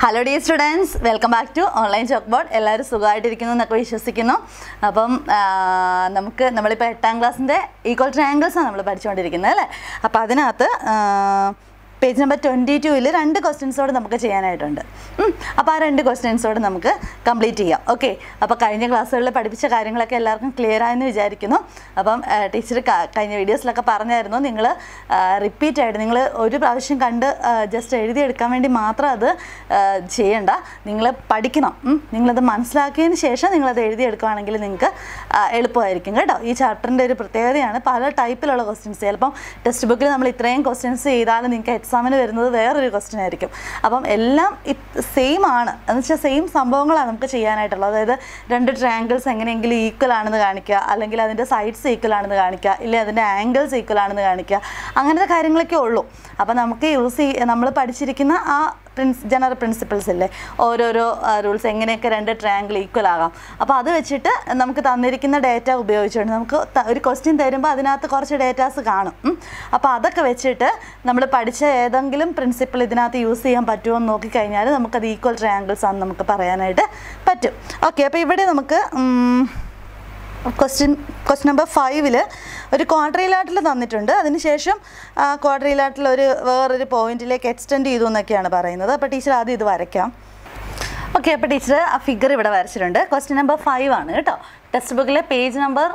Hello dear students welcome back to online chalk board എല്ലാവരും സുഖമായിട്ടിരിക്കുന്നു എന്നൊക്കെ വിശ്വസിക്കുന്നു അപ്പം ആ, നമുക്ക് നമ്മളിപ്പോൾ എട്ടാം ക്ലാസ്സിൻ്റെ ഈക്വൽ ട്രയാങ്കിൾസാണ് നമ്മൾ പഠിച്ചുകൊണ്ടിരിക്കുന്നത് അല്ലേ അപ്പോൾ അതിനകത്ത് പേജ് നമ്പർ ട്വൻറ്റി ടൂവിൽ രണ്ട് ക്വസ്റ്റ്യൻസോട് നമുക്ക് ചെയ്യാനായിട്ടുണ്ട് ഉം. അപ്പോൾ ആ രണ്ട് ക്വസ്റ്റ്യൻസോട് നമുക്ക് കംപ്ലീറ്റ് ചെയ്യാം ഓക്കെ അപ്പോൾ കഴിഞ്ഞ ക്ലാസ്സുകളിൽ പഠിപ്പിച്ച കാര്യങ്ങളൊക്കെ എല്ലാവർക്കും ക്ലിയർ ആയെന്ന് വിചാരിക്കുന്നു അപ്പം ടീച്ചർ കഴിഞ്ഞ വീഡിയോസിലൊക്കെ പറഞ്ഞായിരുന്നു നിങ്ങൾ റിപ്പീറ്റ് ആയിട്ട് നിങ്ങൾ ഒരു പ്രാവശ്യം കണ്ട് ജസ്റ്റ് എഴുതിയെടുക്കാൻ വേണ്ടി മാത്രം അത് ആ, ചെയ്യണ്ട നിങ്ങൾ പഠിക്കണം ഉം. നിങ്ങളത് മനസ്സിലാക്കിയതിന് ശേഷം നിങ്ങളത് എഴുതിയെടുക്കുകയാണെങ്കിൽ നിങ്ങൾക്ക് ആ, എളുപ്പമായിരിക്കും കേട്ടോ ഈ ചാപ്റ്ററിൻ്റെ ഒരു പ്രത്യേകതയാണ് പല ടൈപ്പിലുള്ള ക്വസ്റ്റ്യൻസ് ചിലപ്പം ടെക്സ്റ്റ് ബുക്കിൽ നമ്മൾ ഇത്രയും ക്വസ്റ്റ്യൻസ് ചെയ്താലും നിങ്ങൾക്ക് എക്സാമിന് വരുന്നത് വേറൊരു ക്വസ്റ്റ്യൻ ആയിരിക്കും അപ്പം എല്ലാം സെയിം ആണ് എന്ന് വെച്ചാൽ സെയിം സംഭവങ്ങളാണ് നമുക്ക് ചെയ്യാനായിട്ടുള്ളത് അതായത് രണ്ട് ട്രയാങ്കിൾസ് എങ്ങനെയെങ്കിലും ഈക്വൽ ആണെന്ന് കാണിക്കുക അല്ലെങ്കിൽ അതിൻ്റെ സൈഡ്സ് ഈക്വൽ ആണെന്ന് കാണിക്കുക ഇല്ലെങ്കിൽ അതിൻ്റെ ആംഗിൾസ് ഈക്വൽ ആണെന്ന് കാണിക്കുക അങ്ങനത്തെ കാര്യങ്ങളൊക്കെ ഉള്ളൂ അപ്പം നമുക്ക് യൂസ് ചെയ്യ നമ്മൾ പഠിച്ചിരിക്കുന്ന ആ പ്രിൻസ് ജനറൽ പ്രിൻസിപ്പിൾസ് ഇല്ലേ ഓരോരോ റൂൾസ് എങ്ങനെയൊക്കെ രണ്ട് ട്രയാങ്കിൾ ഈക്വൽ ആകാം അപ്പോൾ അത് വെച്ചിട്ട് നമുക്ക് തന്നിരിക്കുന്ന ഡേറ്റ ഉപയോഗിച്ചുകൊണ്ട് നമുക്ക് ത- ഒരു ക്വസ്റ്റ്യൻ തരുമ്പോൾ അതിനകത്ത് കുറച്ച് ഡേറ്റാസ് കാണും ഉം. അപ്പോൾ അതൊക്കെ വെച്ചിട്ട് നമ്മൾ പഠിച്ച ഏതെങ്കിലും പ്രിൻസിപ്പിൾ ഇതിനകത്ത് യൂസ് ചെയ്യാൻ പറ്റുമോ എന്ന് നോക്കിക്കഴിഞ്ഞാൽ നമുക്കത് ഈക്വൽ ട്രയാങ്കിൾസ് ആണെന്ന് നമുക്ക് പറയാനായിട്ട് പറ്റും ഓക്കെ അപ്പോൾ ഇവിടെ നമുക്ക് ഉം, ക്വസ്റ്റ്യൻ ക്വസ്റ്റ്യൻ നമ്പർ ഫൈവിൽ ഒരു ക്വാഡ്രിലാറ്റിൽ തന്നിട്ടുണ്ട് അതിനുശേഷം ആ ക്വാഡ്രിലാറ്റിൽ ഒരു വേറൊരു പോയിന്റിലേക്ക് എക്സ്റ്റെൻഡ് ചെയ്തു എന്നൊക്കെയാണ് പറയുന്നത് അപ്പോൾ ടീച്ചർ ആദ്യം ഇത് വരയ്ക്കാം ഓക്കെ അപ്പോൾ ടീച്ചർ ആ ഫിഗർ ഇവിടെ വരച്ചിട്ടുണ്ട് ക്വസ്റ്റ്യൻ നമ്പർ ഫൈവ് ആണ് കേട്ടോ ടെക്സ്റ്റ് ബുക്കിലെ പേജ് നമ്പർ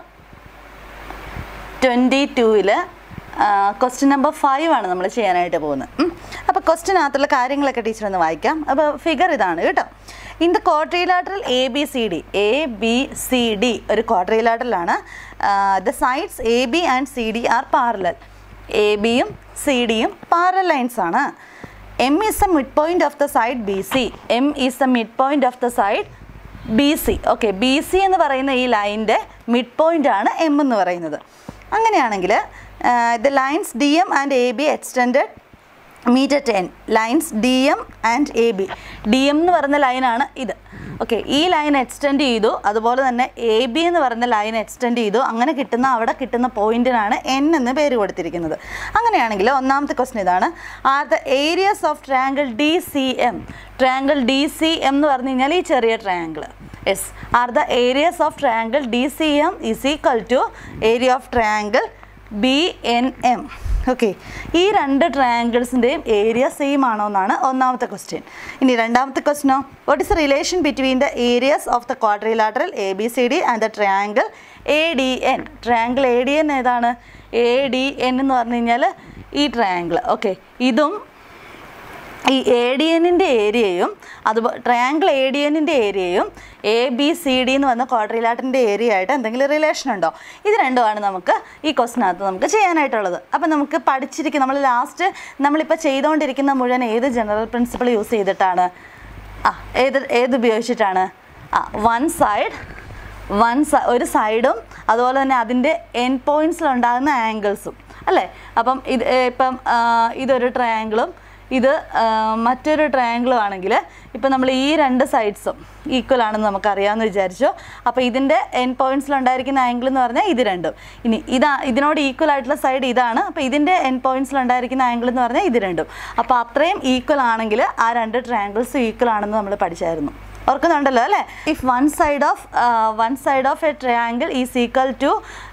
ട്വൻറ്റി ടൂവിൽ ക്വസ്റ്റ്യൻ നമ്പർ ഫൈവ് ആണ് നമ്മൾ ചെയ്യാനായിട്ട് പോകുന്നത് ഉം. അപ്പോൾ ക്വസ്റ്റ്യനകത്തുള്ള കാര്യങ്ങളൊക്കെ ടീച്ചർ ഒന്ന് വായിക്കാം അപ്പോൾ ഫിഗർ ഇതാണ് കേട്ടോ in the quadrilateral A B C D A B C D ഒരു ക്വാഡ്രിലാറ്ററലാണ് the sides A B and C D are parallel A ബിയും സി ഡിയും പാരൽ ലൈൻസ് ആണ് M is the mid point of the side B C M is the mid point of the side B C okay B C എന്ന് പറയുന്ന ഈ ലൈനിൻ്റെ mid point ആണ് M എന്ന് പറയുന്നത് അങ്ങനെയാണെങ്കിൽ the lines D M and A B extended meet at then lines D M and A B D M എന്ന് പറയുന്ന ലൈനാണ് ഇത് ഓക്കെ ഈ ലൈൻ എക്സ്റ്റെൻഡ് ചെയ്തു അതുപോലെ തന്നെ എ ബി എന്ന് പറയുന്ന ലൈൻ എക്സ്റ്റെൻഡ് ചെയ്തു അങ്ങനെ കിട്ടുന്ന അവിടെ കിട്ടുന്ന പോയിന്റിനാണ് എൻ എന്ന് പേര് കൊടുത്തിരിക്കുന്നത് അങ്ങനെയാണെങ്കിൽ ഒന്നാമത്തെ ക്വസ്റ്റൻ ഇതാണ് are the areas of triangle D C M triangle D C M എന്ന് പറഞ്ഞു കഴിഞ്ഞാൽ ഈ ചെറിയ triangle yes are the areas of triangle D C M is equal to area of triangle B N M okay ഈ രണ്ട് ട്രയാങ്കിൾസിൻ്റെയും area same ആണോ എന്നാണ് ഒന്നാമത്തെ ക്വസ്റ്റ്യൻ ഇനി രണ്ടാമത്തെ ക്വസ്റ്റ്യനോ what is the relation between the areas of the quadrilateral A B C D and the triangle A D N triangle A D N ഏതാണ് A D N എന്ന് പറഞ്ഞു കഴിഞ്ഞാൽ ഈ ട്രയാങ്കിൾ ഓക്കെ ഇതും ഈ എ ഡി എന്നിൻ്റെ ഏരിയയും അതുപോലെ ട്രയാങ്കിൾ എ ഡി എന്നിൻ്റെ ഏരിയയും എ ബി സി ഡി എന്ന് വന്ന ക്വാഡ്രിലാറ്ററിൻ്റെ ഏരിയ ആയിട്ട് എന്തെങ്കിലും റിലേഷൻ ഉണ്ടോ ഇത് രണ്ടുമാണ് നമുക്ക് ഈ ക്വസ്റ്റിനകത്ത് നമുക്ക് ചെയ്യാനായിട്ടുള്ളത് അപ്പം നമുക്ക് പഠിച്ചിരിക്കും നമ്മൾ ലാസ്റ്റ് നമ്മളിപ്പോൾ ചെയ്തുകൊണ്ടിരിക്കുന്ന മുഴുവൻ ഏത് ജനറൽ പ്രിൻസിപ്പിൾ യൂസ് ചെയ്തിട്ടാണ് ആ ഏത് ഏത് ഉപയോഗിച്ചിട്ടാണ് ആ വൺ സൈഡ് വൺ സ ഒരു സൈഡും അതുപോലെ തന്നെ അതിൻ്റെ എൻ പോയിൻറ്റ്സിലുണ്ടാകുന്ന ആംഗിൾസും അല്ലേ അപ്പം ഇത് ഏ, ഇപ്പം ആ, ഇതൊരു ട്രയാങ്കിളും ഇത് ആ, മറ്റൊരു ട്രയാങ്കിളും ആണെങ്കിൽ ഇപ്പം നമ്മൾ ഈ രണ്ട് സൈഡ്സും ഈക്വൽ ആണെന്ന് നമുക്കറിയാമെന്ന് വിചാരിച്ചു അപ്പോൾ ഇതിൻ്റെ എൻ പോയിൻറ്റ്സിലുണ്ടായിരിക്കുന്ന ആംഗിൾ എന്ന് പറഞ്ഞാൽ ഇത് രണ്ടും ഇനി ഇതാ ഇതിനോട് ഈക്വൽ ആയിട്ടുള്ള സൈഡ് ഇതാണ് അപ്പോൾ ഇതിൻ്റെ എൻ പോയിൻറ്റ്സിലുണ്ടായിരിക്കുന്ന ആംഗിൾ എന്ന് പറഞ്ഞാൽ ഇത് രണ്ടും അപ്പോൾ അത്രയും ഈക്വൽ ആണെങ്കിൽ ആ രണ്ട് ട്രയാങ്കിൾസും ഈക്വൽ ആണെന്ന് നമ്മൾ പഠിച്ചായിരുന്നു ഓർക്കുന്നുണ്ടല്ലോ അല്ലേ if one side of one side of a triangle is equal to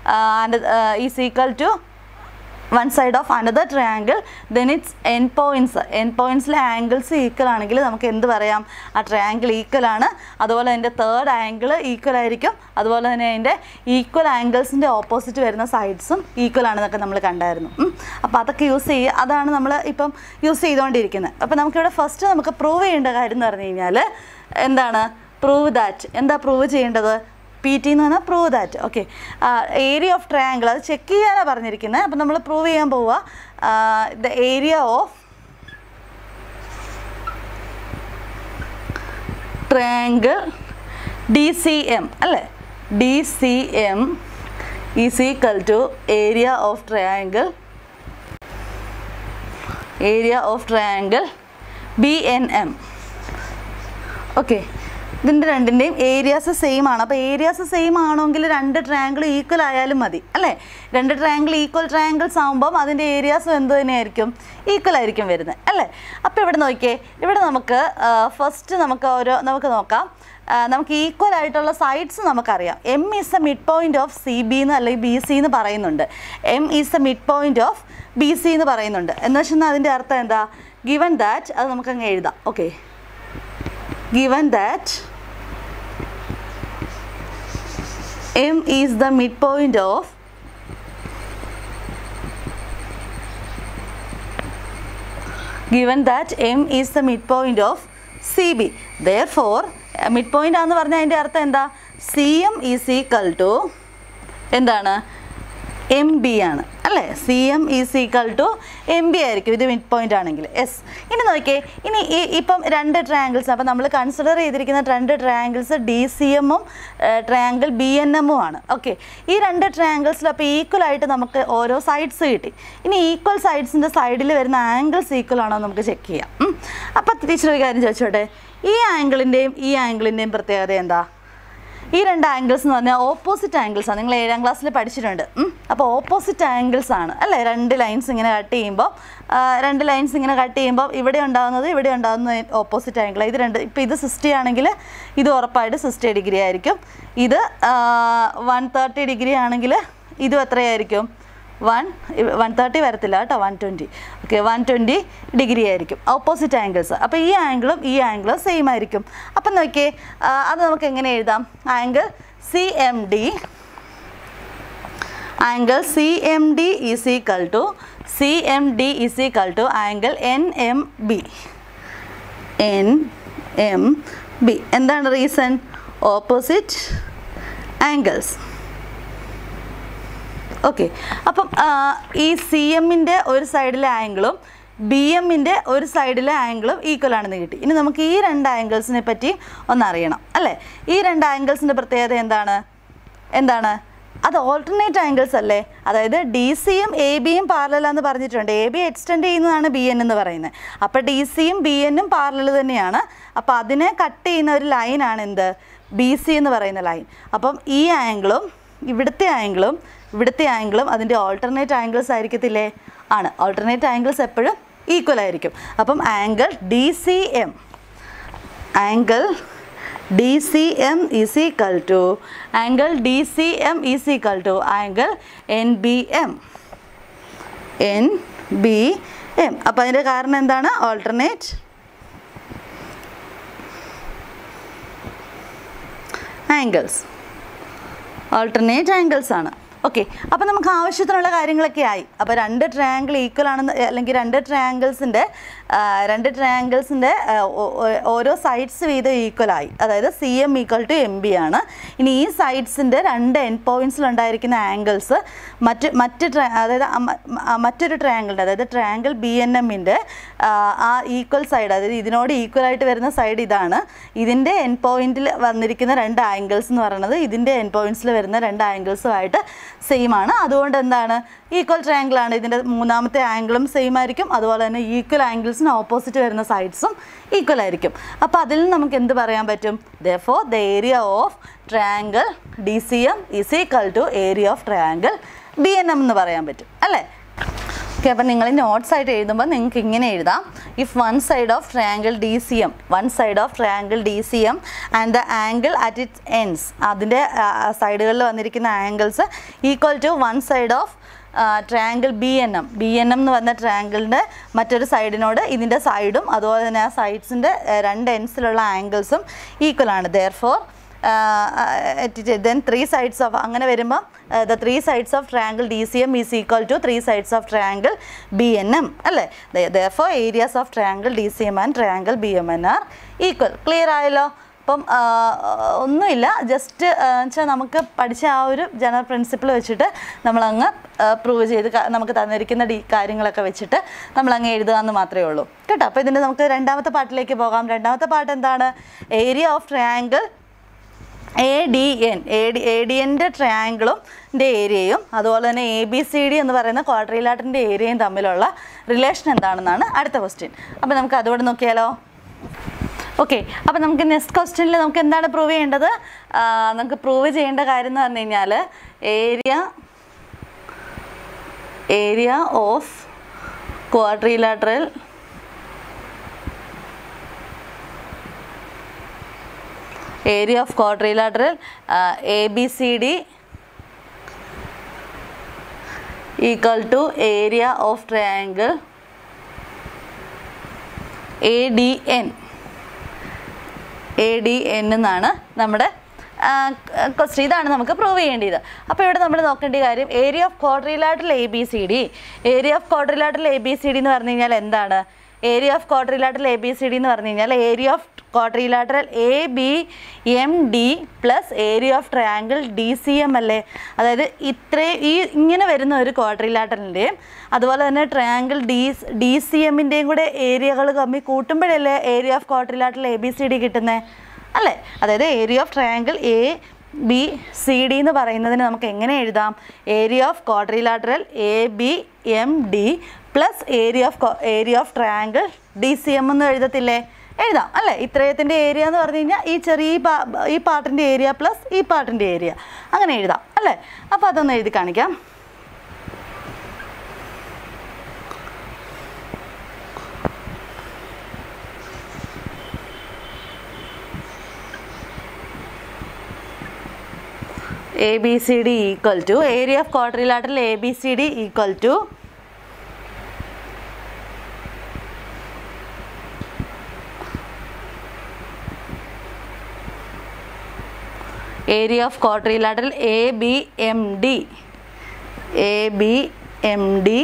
is equal to one side of another triangle then its end points end പോയിൻറ്റ്സിലെ ആംഗിൾസ് ഈക്വൽ ആണെങ്കിൽ നമുക്ക് എന്ത് പറയാം ആ ട്രയാങ്കിൾ ഈക്വൽ ആണ് അതുപോലെ അതിൻ്റെ തേർഡ് ആംഗിൾ ഈക്വൽ ആയിരിക്കും അതുപോലെ തന്നെ അതിൻ്റെ ഈക്വൽ ആംഗിൾസിൻ്റെ ഓപ്പോസിറ്റ് വരുന്ന സൈഡ്സും ഈക്വൽ ആണെന്നൊക്കെ നമ്മൾ കണ്ടായിരുന്നു ഉം. അപ്പോൾ അതൊക്കെ യൂസ് ചെയ്യുക അതാണ് നമ്മൾ ഇപ്പം യൂസ് ചെയ്തുകൊണ്ടിരിക്കുന്നത് അപ്പോൾ നമുക്കിവിടെ ഫസ്റ്റ് നമുക്ക് പ്രൂവ് ചെയ്യേണ്ട കാര്യം എന്ന് പറഞ്ഞു കഴിഞ്ഞാൽ എന്താണ് പ്രൂവ് ദാറ്റ് എന്താ പ്രൂവ് ചെയ്യേണ്ടത് പി ടി എന്ന് പറഞ്ഞാൽ prove that okay area of triangle അത് ചെക്ക് ചെയ്യാനാണ് പറഞ്ഞിരിക്കുന്നത് അപ്പം നമ്മൾ പ്രൂവ് ചെയ്യാൻ പോവുക the area of triangle D C M അല്ലേ D C M is equal to area of triangle area of triangle B N M okay ഇതിൻ്റെ രണ്ടിൻ്റെയും ഏരിയാസ് സെയിം ആണ് അപ്പോൾ ഏരിയാസ് സെയിം ആണെങ്കിൽ രണ്ട് ട്രയാങ്കിൾ ഈക്വൽ ആയാലും മതി അല്ലേ രണ്ട് ട്രയാങ്കിൾ ഈക്വൽ ട്രയാങ്കിൾസ് ആകുമ്പം അതിൻ്റെ ഏരിയാസും എന്ത് തന്നെയായിരിക്കും ഈക്വൽ ആയിരിക്കും വരുന്നത് അല്ലേ അപ്പോൾ ഇവിടെ നോക്കിയേ ഇവിടെ നമുക്ക് ഫസ്റ്റ് നമുക്ക് ഓരോ നമുക്ക് നോക്കാം ആ, നമുക്ക് ഈക്വൽ ആയിട്ടുള്ള സൈഡ്സ് നമുക്കറിയാം M is a mid point of C B എന്ന് അല്ലെങ്കിൽ ബി സി എന്ന് പറയുന്നുണ്ട് M is a mid point of B C എന്ന് പറയുന്നുണ്ട് എന്ന് വെച്ചാൽ അതിൻ്റെ അർത്ഥം എന്താ ഗിവൻ ദാറ്റ് അത് നമുക്കങ്ങ് എഴുതാം okay given that m is the midpoint of given that m is the midpoint of cb therefore midpoint ആന്ന് പറഞ്ഞാൽ അതിൻ്റെ അർത്ഥം എന്താ C M is equal to എന്താണ് എം ബി ആണ് അല്ലേ C M is equal to M B ആയിരിക്കും ഇത് മിഡ് പോയിന്റ് ആണെങ്കിൽ എസ് ഇനി നോക്കിയേ ഇനി ഈ ഇപ്പം രണ്ട് ട്രയാങ്കിൾസ് അപ്പം നമ്മൾ കൺസിഡർ ചെയ്തിരിക്കുന്ന രണ്ട് ട്രയാങ്കിൾസ് ഡി സി എമ്മും ട്രയാങ്കിൾ ബി എൻ എമ്മും ആണ് ഓക്കെ ഈ രണ്ട് ട്രയാങ്കിൾസിൽ അപ്പോൾ ഈക്വൽ ആയിട്ട് നമുക്ക് ഓരോ സൈഡ്സ് കിട്ടി ഇനി ഈക്വൽ സൈഡ്സിൻ്റെ സൈഡിൽ വരുന്ന ആംഗിൾസ് ഈക്വൽ ആണോ എന്ന് നമുക്ക് ചെക്ക് ചെയ്യാം ഉം. അപ്പോൾ ടീച്ചർ ഒരു കാര്യം ചോദിച്ചോട്ടെ ഈ ആംഗിളിൻ്റെയും ഈ ആംഗിളിൻ്റെയും പ്രത്യേകത എന്താ ഈ രണ്ട് ആംഗിൾസ് എന്ന് പറഞ്ഞാൽ ഓപ്പോസിറ്റ് ആംഗിൾസ് ആണ് നിങ്ങൾ ഏഴാം ക്ലാസ്സിൽ പഠിച്ചിട്ടുണ്ട് ഉം. അപ്പോൾ ഓപ്പോസിറ്റ് ആംഗിൾസ് ആണ് അല്ലേ രണ്ട് ലൈൻസ് ഇങ്ങനെ കട്ട് ചെയ്യുമ്പോൾ ആ, രണ്ട് ലൈൻസ് ഇങ്ങനെ കട്ട് ചെയ്യുമ്പോൾ ഇവിടെ ഉണ്ടാകുന്നത് ഇവിടെ ഉണ്ടാകുന്നത് ഓപ്പോസിറ്റ് ആംഗിൾ ഇത് രണ്ട് ഇപ്പോൾ ഇത് സിക്സ്റ്റി ആണെങ്കിൽ ഇത് ഉറപ്പായിട്ട് സിക്സ്റ്റി ഡിഗ്രി ആയിരിക്കും ഇത് വൺ തേർട്ടി ഡിഗ്രി ആണെങ്കിൽ ഇതും എത്രയായിരിക്കും വൺ വൺ തേർട്ടി വരത്തില്ല കേട്ടോ one twenty okay one twenty degree ആയിരിക്കും ഓപ്പോസിറ്റ് ആംഗിൾസ് അപ്പോൾ ഈ ആംഗിളും ഈ ആംഗിളും സെയിം ആയിരിക്കും അപ്പം നോക്കിയേ ആ, അത് നമുക്ക് എങ്ങനെ എഴുതാം angle C M D angle C M D is equal to C M D is equal to angle N M B N M B എന്താണ് റീസൺ ഓപ്പോസിറ്റ് ആംഗിൾസ് ഓക്കെ അപ്പം ആ, ഈ സി എമ്മിൻ്റെ ഒരു സൈഡിലെ ആംഗിളും ബി എമ്മിൻ്റെ ഒരു സൈഡിലെ ആംഗിളും ഈക്വൽ ആണെന്ന് കിട്ടി ഇനി നമുക്ക് ഈ രണ്ട് ആംഗിൾസിനെ പറ്റി ഒന്നറിയണം അല്ലേ ഈ രണ്ട് ആംഗിൾസിൻ്റെ പ്രത്യേകത എന്താണ് എന്താണ് അത് ഓൾട്ടർനേറ്റ് ആംഗിൾസ് അല്ലേ അതായത് ഡി സിയും എ ബിയും പാരലാന്ന് പറഞ്ഞിട്ടുണ്ട് എ ബി എക്സ്റ്റെൻഡ് ചെയ്യുന്നതാണ് ബി എൻ എന്ന് പറയുന്നത് അപ്പോൾ ഡി സിയും ബി എന്നും പാരലൽ തന്നെയാണ് അപ്പോൾ അതിനെ കട്ട് ചെയ്യുന്ന ഒരു ലൈനാണ് എന്ത് ബി സി എന്ന് പറയുന്ന ലൈൻ അപ്പം ഈ ആംഗിളും ഇവിടുത്തെ ആംഗിളും ഇവിടുത്തെ ആംഗിളും അതിൻ്റെ ഓൾട്ടർനേറ്റ് ആംഗിൾസ് ആയിരിക്കത്തില്ലേ ആണ് ഓൾട്ടർനേറ്റ് ആംഗിൾസ് എപ്പോഴും ഈക്വൽ ആയിരിക്കും അപ്പം angle D C M angle D C M is equal to angle D C M is equal to angle N B M N B M അപ്പം അതിൻ്റെ കാരണം എന്താണ് ഓൾട്ടർനേറ്റ് ആംഗിൾസ് ഓൾട്ടർനേറ്റ് ആംഗിൾസ് ആണ് okay അപ്പോൾ നമുക്ക് ആവശ്യത്തിനുള്ള കാര്യങ്ങളൊക്കെ ആയി അപ്പോൾ രണ്ട് ട്രയാങ്കിൾ ഈക്വൽ ആണെന്ന് അല്ലെങ്കിൽ രണ്ട് ട്രയാങ്കിൾസിൻ്റെ രണ്ട് ട്രയാങ്കിൾസിൻ്റെ ഓരോ സൈഡ്സ് വീതം ഈക്വൽ ആയി അതായത് C M equal to M B ആണ് ഇനി ഈ സൈഡ്സിൻ്റെ രണ്ട് എൻ പോയിൻറ്റ്സിലുണ്ടായിരിക്കുന്ന ആംഗിൾസ് മറ്റ് മറ്റ് ട്ര അതായത് അ- മ- ആ മറ്റൊരു ട്രയാങ്കിളിൻ്റെ അതായത് ട്രയാങ്കിൾ ബി എൻ എമ്മിൻ്റെ ആ ഈക്വൽ സൈഡ് അതായത് ഇതിനോട് ഈക്വൽ ആയിട്ട് വരുന്ന സൈഡ് ഇതാണ് ഇതിൻ്റെ എൻ പോയിന്റിൽ വന്നിരിക്കുന്ന രണ്ട് ആംഗിൾസ് എന്ന് പറയുന്നത് ഇതിൻ്റെ എൻ പോയിന്റ്സിൽ വരുന്ന രണ്ട് ആംഗിൾസുമായിട്ട് സെയിം ആണ് അതുകൊണ്ട് എന്താണ് ഈക്വൽ ട്രയാങ്കിൾ ആണ് ഇതിൻ്റെ മൂന്നാമത്തെ ആംഗിളും സെയിം ആയിരിക്കും അതുപോലെ തന്നെ ഈക്വൽ ആംഗിൾസിന് ഓപ്പോസിറ്റ് വരുന്ന സൈഡ്സും ഈക്വൽ ആയിരിക്കും അപ്പോൾ അതിൽ നിന്ന് നമുക്ക് എന്ത് പറയാൻ പറ്റും though the area of triangle D C M is equal to area of triangle B N M എന്ന് പറയാൻ പറ്റും അല്ലേ ഓക്കെ അപ്പം നിങ്ങൾ നോട്ട്സ് ആയിട്ട് എഴുതുമ്പോൾ നിങ്ങൾക്ക് ഇങ്ങനെ എഴുതാം if one side of triangle D C M one side of triangle D C M and the angle at its ends അതിൻ്റെ സൈഡുകളിൽ വന്നിരിക്കുന്ന angles equal to one side of triangle B N M B N M എന്ന് പറഞ്ഞ ട്രയാങ്കിളിൻ്റെ മറ്റൊരു സൈഡിനോട് ഇതിൻ്റെ സൈഡും അതുപോലെ തന്നെ ആ സൈഡ്സിൻ്റെ രണ്ട് എൻഡ്സിലുള്ള ആംഗിൾസും ഈക്വൽ ആണ് therefore then three sides of അങ്ങനെ വരുമ്പോൾ the three sides of triangle D C M is equal to three sides of triangle B N M അല്ലേ though areas of triangle D C M and triangle B M N are equal clear ആയല്ലോ അപ്പം ആ, ഒന്നുമില്ല just വെച്ചാൽ നമുക്ക് പഠിച്ച ആ ഒരു ജനറൽ പ്രിൻസിപ്പിൾ വെച്ചിട്ട് നമ്മളങ്ങ് പ്രൂവ് ചെയ്ത് ക- നമുക്ക് തന്നിരിക്കുന്ന ഡി കാര്യങ്ങളൊക്കെ വെച്ചിട്ട് നമ്മളങ്ങ് എഴുതുക എന്ന് മാത്രമേ ഉള്ളൂ കേട്ടോ അപ്പോൾ ഇതിൻ്റെ നമുക്ക് രണ്ടാമത്തെ പാട്ടിലേക്ക് പോകാം രണ്ടാമത്തെ പാട്ട് എന്താണ് area of triangle A D N A D A D എൻ്റെ ട്രയാങ്കിളും ഏരിയയും അതുപോലെ തന്നെ എ ബി സി ഡി എന്ന് പറയുന്ന ക്വാഡ്രിലാറ്ററിൻ്റെ ഏരിയയും തമ്മിലുള്ള റിലേഷൻ എന്താണെന്നാണ് അടുത്ത ക്വസ്റ്റ്യൻ അപ്പോൾ നമുക്ക് അതുകൂടെ നോക്കിയാലോ ഓക്കെ അപ്പോൾ നമുക്ക് നെക്സ്റ്റ് ക്വസ്റ്റ്യനിൽ നമുക്ക് എന്താണ് പ്രൂവ് ചെയ്യേണ്ടത് ആ, നമുക്ക് പ്രൂവ് ചെയ്യേണ്ട കാര്യം എന്ന് പറഞ്ഞു കഴിഞ്ഞാൽ area area of quadrilateral area of quadrilateral A B C D equal to area of triangle A D N A D N എന്നാണ് നമ്മുടെ ക്വസ്റ്റ്യൻ ഇതാണ് നമുക്ക് പ്രൂവ് ചെയ്യേണ്ടത് അപ്പോൾ ഇവിടെ നമ്മൾ നോക്കേണ്ട കാര്യം area of quadrilateral A B C D area of quadrilateral A B C D എന്ന് പറഞ്ഞു കഴിഞ്ഞാൽ എന്താണ് area of quadrilateral A B C D എന്ന് പറഞ്ഞു കഴിഞ്ഞാൽ area of quadrilateral A B M D plus area of triangle D C M അല്ലേ അതായത് ഇത്രയും ഈ ഇങ്ങനെ വരുന്ന ഒരു ക്വാഡ്രിലാറ്ററിൻ്റെയും അതുപോലെ തന്നെ ട്രയാങ്കിൾ ഡി ഡി സി എമ്മിൻ്റെയും കൂടെ ഏരിയകൾ തമ്മിൽ കൂട്ടുമ്പോഴല്ലേ area of quadrilateral A B C D കിട്ടുന്നത് അല്ലേ അതായത് area of triangle A B C D എന്ന് പറയുന്നതിന് നമുക്ക് എങ്ങനെ എഴുതാം area of quadrilateral A B M D plus area of area of triangle D C M എന്ന് എഴുതത്തില്ലേ എഴുതാം അല്ലേ ഇത്രയത്തിൻ്റെ ഏരിയ എന്ന് പറഞ്ഞു കഴിഞ്ഞാൽ ഈ ചെറിയ ഈ പാ ഈ പാർട്ടിൻ്റെ ഏരിയ പ്ലസ് ഈ പാർട്ടിൻ്റെ ഏരിയ അങ്ങനെ എഴുതാം അല്ലേ അപ്പോൾ അതൊന്ന് എഴുതി കാണിക്കാം A B C D equal to area of quadrilateral A B C D equal to area of quadrilateral A B M D A B M D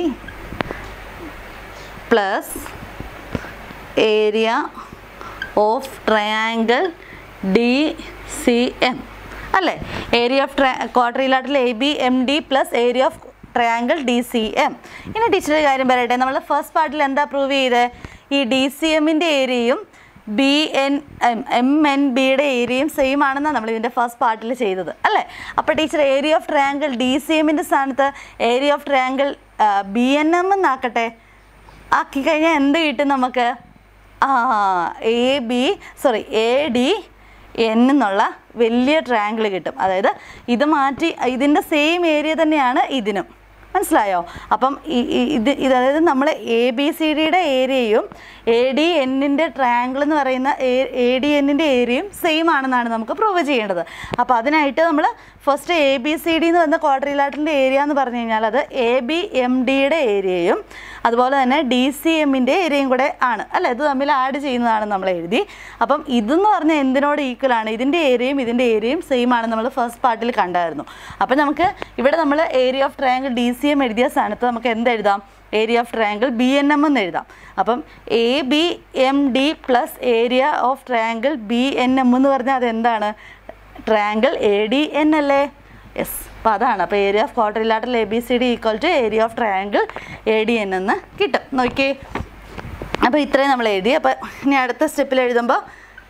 plus area of triangle D C M അല്ലേ area of tria quadrilateral A B M D plus area of triangle D C M ഇനി ടീച്ചറുടെ കാര്യം പറയട്ടെ നമ്മൾ first പാർട്ടിൽ എന്താ prove ചെയ്തത് ഈ ഡി സി എമ്മിൻ്റെ ഏരിയയും B N M M N ബിയുടെ ഏരിയയും സെയിം ആണെന്നാണ് നമ്മൾ ഇതിൻ്റെ ഫസ്റ്റ് പാർട്ടിൽ ചെയ്തത് അല്ലേ അപ്പോൾ teacher area of triangle D C എമ്മിൻ്റെ സ്ഥാനത്ത് area of triangle B N M എന്നാക്കട്ടെ ആക്കി കഴിഞ്ഞാൽ എന്ത് കിട്ടും നമുക്ക് ആ A B sorry A D N എന്നുള്ള വലിയ ട്രയാങ്കിൾ കിട്ടും അതായത് ഇത് മാറ്റി ഇതിൻ്റെ സെയിം ഏരിയ തന്നെയാണ് ഇതിനും മനസ്സിലായോ അപ്പം ഈ- ഈ- ഇത് ഇത് അതായത് നമ്മൾ എ ബി സി ഡിയുടെ ഏരിയയും എ ഡി എന്നിൻ്റെ ട്രയാങ്കിൾ എന്ന് പറയുന്ന എ ഡി എന്നിൻ്റെ ഏരിയയും സെയിം ആണെന്നാണ് നമുക്ക് പ്രൂവ് ചെയ്യേണ്ടത് അപ്പോൾ അതിനായിട്ട് നമ്മൾ first A B C D എന്ന് പറയുന്ന ക്വാഡ്രിലാറ്ററിൻ്റെ ഏരിയ എന്ന് പറഞ്ഞു കഴിഞ്ഞാൽ അത് എ ബി എം ഡിയുടെ ഏരിയയും അതുപോലെ തന്നെ ഡി സി എമ്മിൻ്റെ ഏരിയയും കൂടെ ആണ് അല്ലേ ഇത് തമ്മിൽ ആഡ് ചെയ്യുന്നതാണ് നമ്മൾ എഴുതി അപ്പം ഇതെന്ന് പറഞ്ഞാൽ എന്തിനോട് ഈക്വൽ ആണ് ഇതിൻ്റെ ഏരിയയും ഇതിൻ്റെ ഏരിയയും സെയിം ആണ് നമ്മൾ ഫസ്റ്റ് പാർട്ടിൽ കണ്ടായിരുന്നു അപ്പം നമുക്ക് ഇവിടെ നമ്മൾ area of triangle D C M എഴുതിയ സ്ഥാനത്ത് നമുക്ക് എന്ത് എഴുതാം area of triangle B N M എന്ന് എഴുതാം അപ്പം A B M D plus area of triangle B N M എന്ന് പറഞ്ഞാൽ അതെന്താണ് ട്രയാങ്കിൾ എ ഡി എൻ അല്ലേ യെസ് അപ്പോൾ അതാണ് അപ്പോൾ area of quadrilateral A B C D equal to area of triangle A D N എന്ന് കിട്ടും നോക്കിയേ അപ്പോൾ ഇത്രയും നമ്മൾ എഴുതി അപ്പോൾ ഇനി അടുത്ത സ്റ്റെപ്പിൽ എഴുതുമ്പോൾ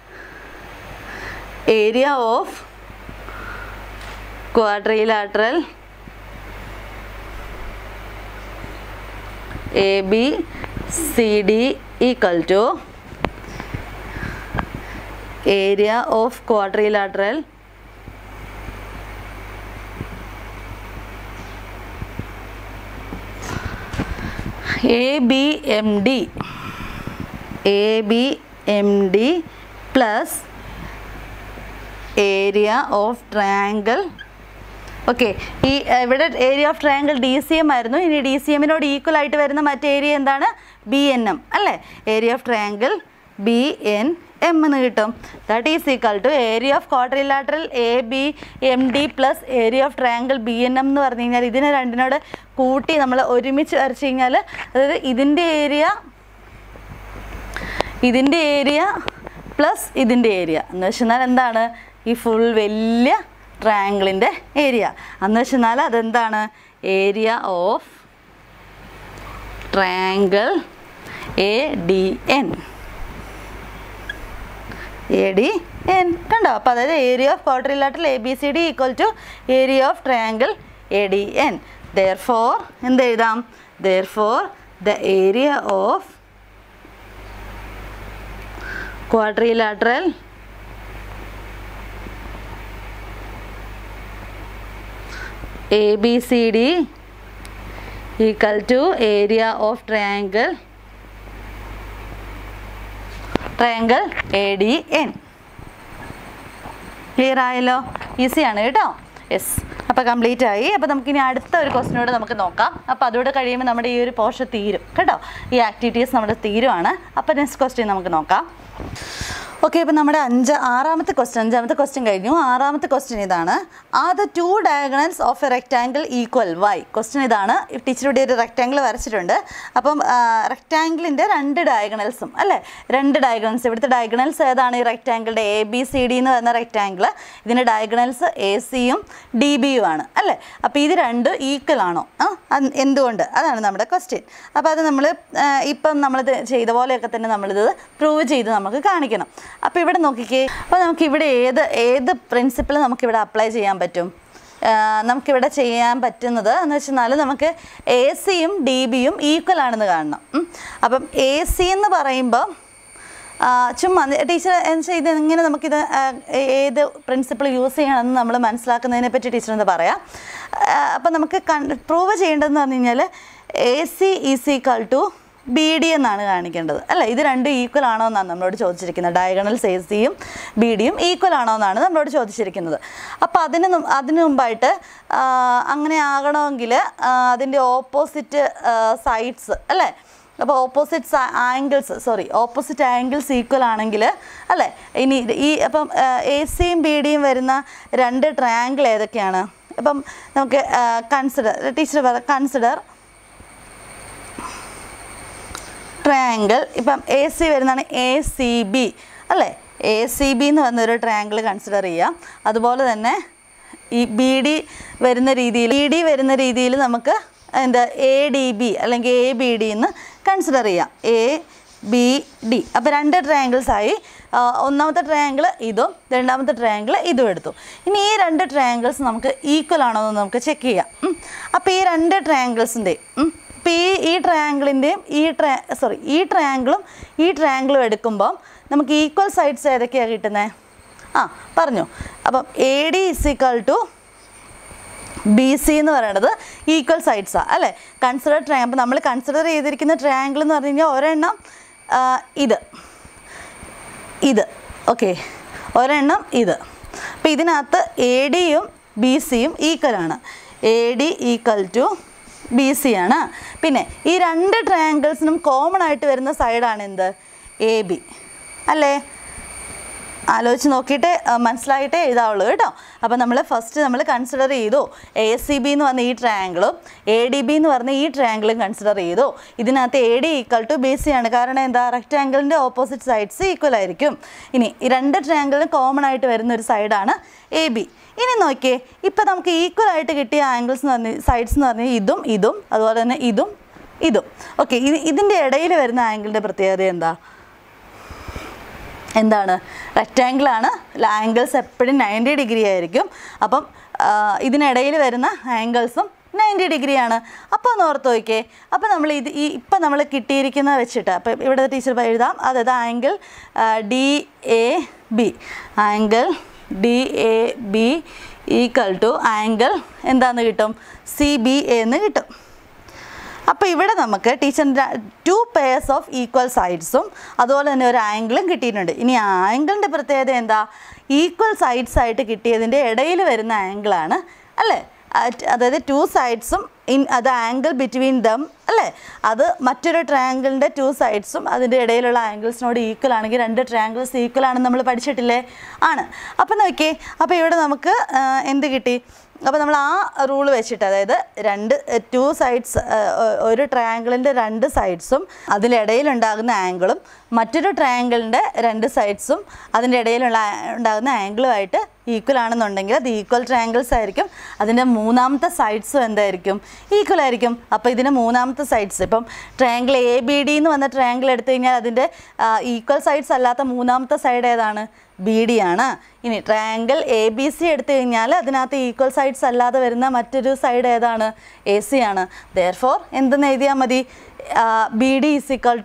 area of quadrilateral A B C D equal to area of quadrilateral A B M D A B M D plus area of triangle okay ഈ ഏർ, ഇവിടെ area of triangle D C M ആയിരുന്നു ഇനി D C എമ്മിനോട് equal ആയിട്ട് വരുന്ന മറ്റേ area എന്താണ് B N M അല്ലേ area of triangle B N M എന്ന് കിട്ടും that is equal to area of quadrilateral A B M D plus area of triangle B N M എന്ന് പറഞ്ഞു കഴിഞ്ഞാൽ ഇതിനെ രണ്ടിനോട് കൂട്ടി നമ്മൾ ഒരുമിച്ച് വരച്ച് കഴിഞ്ഞാൽ അതായത് ഇതിൻ്റെ ഏരിയ ഇതിൻ്റെ ഏരിയ പ്ലസ് ഇതിൻ്റെ ഏരിയ എന്ന് വെച്ചെന്നാൽ എന്താണ് ഈ ഫുൾ വലിയ ട്രയാങ്കിളിൻ്റെ ഏരിയ എന്ന് വെച്ചെന്നാൽ അതെന്താണ് area of triangle A D N A D N കണ്ടോ അപ്പോൾ അതായത് area of quadrilateral A B C D equal to area of triangle A D N therefore എന്ത് എഴുതാം therefore the area of quadrilateral A B C D equal to area of triangle triangle A D N clear ആയല്ലോ ഈസിയാണ് കേട്ടോ yes അപ്പോൾ complete ആയി അപ്പോൾ നമുക്കിനി അടുത്ത ഒരു ക്വസ്റ്റിനോട് നമുക്ക് നോക്കാം അപ്പോൾ അതോടെ കഴിയുമ്പോൾ നമ്മുടെ ഈ ഒരു പോർഷൻ തീരും കേട്ടോ ഈ ആക്ടിവിറ്റീസ് നമ്മുടെ തീരുവാണ് അപ്പോൾ നെക്സ്റ്റ് ക്വസ്റ്റ്യൻ നമുക്ക് നോക്കാം ഓക്കെ അപ്പോൾ നമ്മുടെ അഞ്ച് ആറാമത്തെ ക്വസ്റ്റ്യൻ അഞ്ചാമത്തെ ക്വസ്റ്റ്യൻ കഴിഞ്ഞു ആറാമത്തെ ക്വസ്റ്റ്യൻ ഇതാണ് are the two diagonals of a rectangle equal why question ഇതാണ് ടീച്ചർ ഇവിടെ ഒരു റെക്റ്റാങ്കിൾ വരച്ചിട്ടുണ്ട് അപ്പം റെക്റ്റാങ്കിളിൻ്റെ രണ്ട് ഡയഗണൽസും അല്ലേ രണ്ട് ഡയഗണൽസ് ഇവിടുത്തെ ഡയഗണൽസ് ഏതാണ് ഈ റെക്റ്റാങ്കിളിൻ്റെ എ ബി സി ഡി എന്ന് പറയുന്ന റെക്റ്റാങ്കിൾ ഇതിൻ്റെ ഡയഗണൽസ് എ സിയും ഡി ബിയും ആണ് അല്ലേ അപ്പോൾ ഇത് രണ്ട് ഈക്വൽ ആണോ ആ അത് എന്തുകൊണ്ട് അതാണ് നമ്മുടെ ക്വസ്റ്റ്യൻ അപ്പോൾ അത് നമ്മൾ ഇപ്പം നമ്മളിത് ചെയ്ത പോലെയൊക്കെ തന്നെ നമ്മളിത് പ്രൂവ് ചെയ്ത് നമുക്ക് കാണിക്കണം അപ്പോൾ ഇവിടെ നോക്കിക്കേ അപ്പോൾ നമുക്ക് ഇവിടെ ഏത് ഏത് പ്രിൻസിപ്പിൾ നമുക്കിവിടെ അപ്ലൈ ചെയ്യാൻ പറ്റും ആ, നമുക്കിവിടെ ചെയ്യാൻ പറ്റുന്നത് എന്ന് വെച്ചാൽ നമുക്ക് എ സിയും ഡി ബിയും ഈക്വൽ ആണെന്ന് കാണണം ഉം. അപ്പം എ സി എന്ന് പറയുമ്പോൾ ആ, ചുമ്മാ ടീച്ചർ എന്നുവെച്ചാൽ ഇത് എങ്ങനെ നമുക്കിത് ആ, ഏത് പ്രിൻസിപ്പിൾ യൂസ് ചെയ്യണമെന്ന് നമ്മൾ മനസ്സിലാക്കുന്നതിനെ പറ്റി ടീച്ചർ എന്താ പറയാം അപ്പം നമുക്ക് പ്രൂവ് ചെയ്യേണ്ടതെന്ന് പറഞ്ഞു കഴിഞ്ഞാൽ A C is equal to B D എന്നാണ് കാണിക്കേണ്ടത് അല്ല ഇത് രണ്ടും ഈക്വൽ ആണോ എന്നാണ് നമ്മളോട് ചോദിച്ചിരിക്കുന്നത് ഡയഗണൽസ് എ സിയും ബി ഡിയും ഈക്വൽ ആണോ എന്നാണ് നമ്മളോട് ചോദിച്ചിരിക്കുന്നത് അപ്പോൾ അതിന് നും- അതിന് മുമ്പായിട്ട് ആ, അങ്ങനെ ആകണമെങ്കിൽ അതിൻ്റെ ഓപ്പോസിറ്റ് സൈഡ്സ് അല്ലേ അപ്പോൾ opposite angles sorry opposite angles equal ആണെങ്കിൽ അല്ലേ ഇനി ഇത് ഈ അപ്പം എ സിയും ബി ഡിയും വരുന്ന രണ്ട് ട്രയാങ്കിൾ ഏതൊക്കെയാണ് അപ്പം നമുക്ക് കൺസിഡർ ടീച്ചർ പറ കൺസിഡർ ട്രയാങ്കിൾ ഇപ്പം എ സി വരുന്നതാണ് എ സി ബി അല്ലേ എ സി ബി എന്ന് പറഞ്ഞ ഒരു ട്രയാങ്കിൾ കൺസിഡർ ചെയ്യാം അതുപോലെ തന്നെ ഈ ബി ഡി വരുന്ന രീതിയിൽ ബി ഡി വരുന്ന രീതിയിൽ നമുക്ക് എന്താ എ ഡി ബി അല്ലെങ്കിൽ എ ബി ഡി എന്ന് കൺസിഡർ ചെയ്യാം എ ബി ഡി അപ്പോൾ രണ്ട് ട്രയാങ്കിൾസ് ആയി ആ, ഒന്നാമത്തെ ട്രയാങ്കിൾ ഇതും രണ്ടാമത്തെ ട്രയാങ്കിൾ ഇതും എടുത്തു ഇനി ഈ രണ്ട് ട്രയാങ്കിൾസ് നമുക്ക് ഈക്വൽ ആണോ എന്ന് നമുക്ക് ചെക്ക് ചെയ്യാം ഉം. അപ്പോൾ ഈ രണ്ട് ട്രയാങ്കിൾസിൻ്റെയും ഇപ്പോൾ ഈ ഈ ട്രയാങ്കിളിൻ്റെയും ഈ ട്രയാ സോറി ഈ ട്രയാങ്കിളും ഈ ട്രയാങ്കിളും എടുക്കുമ്പോൾ നമുക്ക് ഈക്വൽ സൈഡ്സ് ഏതൊക്കെയാണ് കിട്ടുന്നത് ആ പറഞ്ഞു അപ്പം A D is equal to B C എന്ന് പറയുന്നത് ഈക്വൽ സൈഡ്സാണ് അല്ലേ കൺസിഡർ ട്രയാ അപ്പോൾ നമ്മൾ കൺസിഡർ ചെയ്തിരിക്കുന്ന ട്രയാങ്കിൾ എന്ന് പറഞ്ഞു കഴിഞ്ഞാൽ ഒരെണ്ണം ആ, ഇത് ഇത് ഓക്കെ ഒരെണ്ണം ഇത് അപ്പോൾ ഇതിനകത്ത് എ ഡിയും ബി സിയും ഈക്വലാണ് A D equal to B C ആണ് പിന്നെ ഈ രണ്ട് ട്രയാങ്കിൾസിനും കോമൺ ആയിട്ട് വരുന്ന സൈഡാണ് എന്ത് എ ബി അല്ലേ ആലോചിച്ച് നോക്കിയിട്ട് ആ, മനസ്സിലായിട്ടേ എഴുതാവുള്ളൂ കേട്ടോ അപ്പോൾ നമ്മൾ ഫസ്റ്റ് നമ്മൾ കൺസിഡർ ചെയ്തു എ സി ബി എന്ന് പറഞ്ഞ ഈ ട്രയാങ്കിളും എ ഡി ബി എന്ന് പറഞ്ഞ ഈ ട്രയാങ്കിളും കൺസിഡർ ചെയ്തു ഇതിനകത്ത് A D equal to B C ആണ് കാരണം എന്താ റെക്റ്റാങ്കിളിൻ്റെ ഓപ്പോസിറ്റ് സൈഡ്സ് ഈക്വൽ ആയിരിക്കും ഇനി ഈ രണ്ട് ട്രയാങ്കിളിനും കോമൺ ആയിട്ട് വരുന്ന ഒരു സൈഡാണ് എ ബി ഇനി നോക്കിയേ ഇപ്പം നമുക്ക് ഈക്വൽ ആയിട്ട് കിട്ടിയ ആംഗിൾസ് എന്ന് പറഞ്ഞ സൈഡ്സ് എന്ന് പറഞ്ഞാൽ ഇതും ഇതും അതുപോലെ തന്നെ ഇതും ഇതും ഓക്കെ ഇത് ഇതിൻ്റെ ഇടയിൽ വരുന്ന ആംഗിളിൻ്റെ പ്രത്യേകത എന്താ എന്താണ് റെക്റ്റാങ്കിൾ ആണ് ആംഗിൾസ് എപ്പോഴും നയൻറ്റി ഡിഗ്രി ആയിരിക്കും അപ്പം ആ, ഇതിനിടയിൽ വരുന്ന ആംഗിൾസും നയൻറ്റി ഡിഗ്രിയാണ് അപ്പോൾ ഒന്ന് ഓർത്ത് നോക്കിയേ അപ്പോൾ നമ്മൾ ഇത് ഈ ഇപ്പം നമ്മൾ കിട്ടിയിരിക്കുന്ന വെച്ചിട്ട് അപ്പം ഇവിടെ ടീച്ചർ എഴുതാം അതായത് angle D A B angle D A B equal to angle എന്താന്ന് കിട്ടും സി ബി എന്ന് കിട്ടും അപ്പോൾ ഇവിടെ നമുക്ക് ടീച്ചറിൻ്റെ ടു പെയർസ് ഓഫ് ഈക്വൽ സൈഡ്സും അതുപോലെ തന്നെ ഒരു ആംഗിളും കിട്ടിയിട്ടുണ്ട് ഇനി ആംഗിളിൻ്റെ പ്രത്യേകത എന്താ ഈക്വൽ സൈഡ്സ് ആയിട്ട് കിട്ടിയതിൻ്റെ ഇടയിൽ വരുന്ന ആംഗിളാണ് അല്ലേ at- അതായത് ടു സൈഡ്സും ഇൻ അത് ആംഗിൾ ബിറ്റ്വീൻ ദം അല്ലേ അത് മറ്റൊരു ട്രയാങ്കിളിൻ്റെ ടു സൈഡ്സും അതിൻ്റെ ഇടയിലുള്ള ആംഗിൾസിനോട് ഈക്വൽ ആണെങ്കിൽ രണ്ട് ട്രയാങ്കിൾസ് ഈക്വൽ ആണെന്ന് നമ്മൾ പഠിച്ചിട്ടില്ലേ ആണ് അപ്പം നോക്കിയേ അപ്പോൾ ഇവിടെ നമുക്ക് ആ, എന്ത് കിട്ടി അപ്പോൾ നമ്മൾ ആ റൂൾ വെച്ചിട്ട് അതായത് രണ്ട് ടു സൈഡ്സ് ഒരു ട്രയാങ്കിളിൻ്റെ രണ്ട് സൈഡ്സും അതിലിടയിലുണ്ടാകുന്ന ആംഗിളും മറ്റൊരു ട്രയാങ്കിളിൻ്റെ രണ്ട് സൈഡ്സും അതിൻ്റെ ഇടയിലുള്ള ആ- ഉണ്ടാകുന്ന ആംഗിളുമായിട്ട് ഈക്വൽ ആണെന്നുണ്ടെങ്കിൽ അത് ഈക്വൽ ട്രയാങ്കിൾസ് ആയിരിക്കും അതിൻ്റെ മൂന്നാമത്തെ സൈഡ്സും എന്തായിരിക്കും ഈക്വൽ ആയിരിക്കും അപ്പോൾ ഇതിൻ്റെ മൂന്നാമത്തെ സൈഡ്സ് ഇപ്പം ട്രയാങ്കിൾ എ ബി ഡി എന്ന് വന്ന ട്രയാങ്കിൾ എടുത്തു കഴിഞ്ഞാൽ അതിൻ്റെ ഈക്വൽ സൈഡ്സ് അല്ലാത്ത മൂന്നാമത്തെ സൈഡ് ഏതാണ് ബി ഡി ആണ് ഇനി ട്രയാങ്കിൾ എ ബി സി എടുത്തു കഴിഞ്ഞാൽ അതിനകത്ത് ഈക്വൽ സൈഡ്സ് അല്ലാതെ വരുന്ന മറ്റൊരു സൈഡ് ഏതാണ് എ സി ആണ് ദെയർ ഫോർ എന്തെന്ന് എഴുതിയാൽ മതി B D is equal to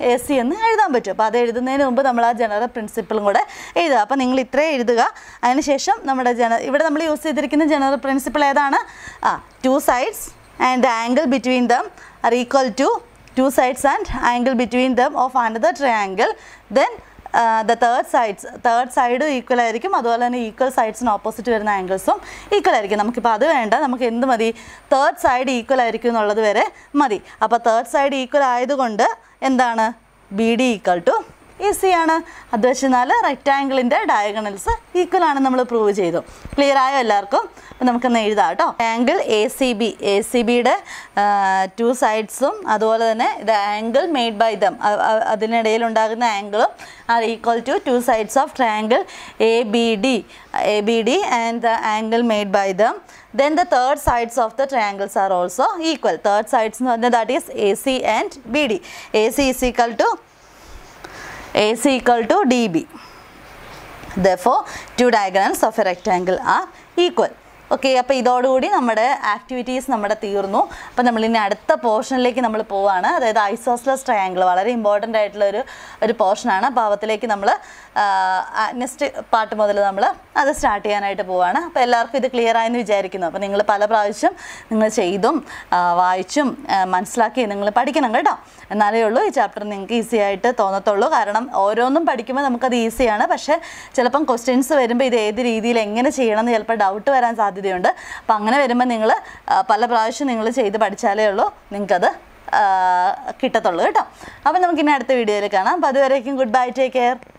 A C എന്ന് എഴുതാൻ പറ്റും അപ്പോൾ അത് എഴുതുന്നതിന് മുമ്പ് നമ്മൾ ആ ജനറൽ പ്രിൻസിപ്പിളും കൂടെ എഴുതുക അപ്പോൾ നിങ്ങൾ ഇത്രയും എഴുതുക അതിനുശേഷം നമ്മുടെ ജന ഇവിടെ നമ്മൾ യൂസ് ചെയ്തിരിക്കുന്ന ജനറൽ പ്രിൻസിപ്പിൾ ഏതാണ് ആ two sides and the angle between them are equal to two sides and angle between them of another triangle then the third sides third side equal ആയിരിക്കും അതുപോലെ തന്നെ ഈക്വൽ സൈഡ്സിന് ഓപ്പോസിറ്റ് വരുന്ന ആംഗിൾസും equal ആയിരിക്കും നമുക്കിപ്പോൾ അത് വേണ്ട നമുക്ക് എന്ത് മതി തേർഡ് സൈഡ് ഈക്വൽ ആയിരിക്കും എന്നുള്ളത് വരെ മതി അപ്പോൾ തേർഡ് സൈഡ് ഈക്വൽ ആയതുകൊണ്ട് എന്താണ് B D equal to E C ആണ് അത് വെച്ചാൽ റെക്റ്റാങ്കിളിൻ്റെ ഡയഗണൽസ് ഈക്വൽ ആണ് നമ്മൾ പ്രൂവ് ചെയ്തു ക്ലിയർ ആയോ എല്ലാവർക്കും അപ്പം നമുക്കൊന്ന് എഴുതാം കേട്ടോ angle A C B A C ബിയുടെ ടു സൈഡ്സും അതുപോലെ തന്നെ the angle made by them അതിനിടയിൽ ഉണ്ടാകുന്ന ആംഗിളും are equal to two sides of triangle A B D A B D and the angle made by them then the third sides of the triangles are also equal third sides എന്ന് പറഞ്ഞാൽ that is AC and BD AC is equal to AC equal to DB therefore two diagonals of a rectangle are equal okay അപ്പോൾ ഇതോടുകൂടി നമ്മുടെ activities നമ്മുടെ തീർന്നു അപ്പോൾ നമ്മൾ ഇനി അടുത്ത പോർഷനിലേക്ക് നമ്മൾ പോവുകയാണ് അതായത് ഐസോസ്ലസ് ട്രയാങ്കിൾ വളരെ ഇമ്പോർട്ടൻ്റ് ആയിട്ടുള്ള ഒരു ഒരു പോർഷനാണ് ഭാവത്തിലേക്ക് നമ്മൾ നെക്സ്റ്റ് പാർട്ട് മുതൽ നമ്മൾ അത് സ്റ്റാർട്ട് ചെയ്യാനായിട്ട് പോവുകയാണ് അപ്പോൾ എല്ലാവർക്കും ഇത് ക്ലിയർ ആയെന്ന് വിചാരിക്കുന്നു അപ്പോൾ നിങ്ങൾ പല പ്രാവശ്യം നിങ്ങൾ ചെയ്തും ആ, വായിച്ചും ആ, മനസ്സിലാക്കി നിങ്ങൾ പഠിക്കണം കേട്ടോ എന്നാലേ ഉള്ളൂ ഈ ചാപ്റ്റർ നിങ്ങൾക്ക് ഈസി ആയിട്ട് തോന്നത്തുള്ളൂ കാരണം ഓരോന്നും പഠിക്കുമ്പോൾ നമുക്കത് ഈസിയാണ് പക്ഷേ ചിലപ്പം ക്വസ്റ്റ്യൻസ് വരുമ്പോൾ ഇത് ഏത് രീതിയിൽ എങ്ങനെ ചെയ്യണം എന്ന് ചിലപ്പോൾ ഡൗട്ട് വരാൻ സാധ്യതയുണ്ട് അപ്പം അങ്ങനെ വരുമ്പോൾ നിങ്ങൾ പല പ്രാവശ്യം നിങ്ങൾ ചെയ്ത് പഠിച്ചാലേ ഉള്ളൂ നിങ്ങൾക്കത് ആ, കിട്ടത്തുള്ളൂ കേട്ടോ അപ്പം നമുക്കിനി അടുത്ത വീഡിയോയിൽ കാണാം അപ്പോൾ അതുവരേക്കും ഗുഡ് ബൈ ടേക്ക് കെയർ